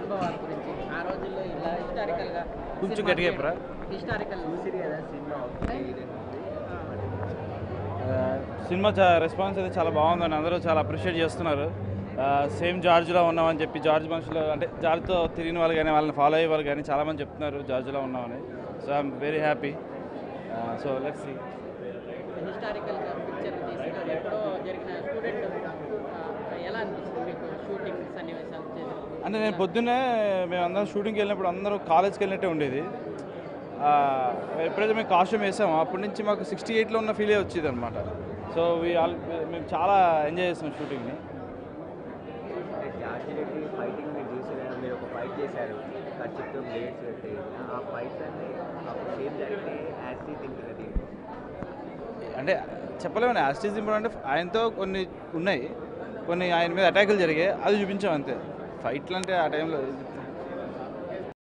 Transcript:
అనుభవాల గురించి ఆ రోజుల్లో ఇలా హిస్టారికల్ గా కొంచెం గట్టిగా చెప్పరా? హిస్టారికల్ ఆ, సినిమా చా రెస్పాన్స్ అయితే చాలా బాగుందని అందరూ చాలా అప్రిషియేట్ చేస్తున్నారు ఆ, సేమ్ జార్జ్లో ఉన్నామని చెప్పి జార్జ్ మనుషులు అంటే జార్జ్తో తిరిగిన వాళ్ళు కానీ వాళ్ళని ఫాలో అయ్యే వాళ్ళు కానీ చాలామంది చెప్తున్నారు జార్జ్లో ఉన్నామని so I'm very happy so let's see historical గా పిక్చర్ తీసి ఎప్పుడో జరిగిన స్టూడెంట్ ఎలా అనిపిస్తుంది మీకు షూటింగ్ సన్నివేశాలు చేసినప్పుడు అంటే నేను పొద్దున్నే మేము అందరం షూటింగ్కి వెళ్ళినప్పుడు అందరూ కాలేజ్కి వెళ్ళినట్టే ఉండేది ఆ, ఎప్పుడైతే మేము కాస్ట్యూమ్ వేసామో అప్పటి నుంచి మాకు సిక్స్టీ ఎయిట్లో ఉన్న ఫీలే వచ్చేది అనమాట సో వీ ఆల్ మేము చాలా ఎంజాయ్ చేస్తాం షూటింగ్ని యాక్చువల్లీ ఫైటింగ్ మీరు చూసారు మీరు ఒక ఫైట్ చేశారు ఖర్చుతో బ్లేడ్స్ పెట్టి ఆ ఫైట్స్ అన్ని సేమ్ జరిగితే యాసిడ్ తింటుంది దీంట్లో అంటే చెప్పలేమని యాస్టిజం అంటే ఆయనతో కొన్ని ఉన్నాయి కొన్ని ఆయన మీద అటాకులు జరిగాయి అది చూపించాం అంతే ఫైట్లు అంటే ఆ టైంలో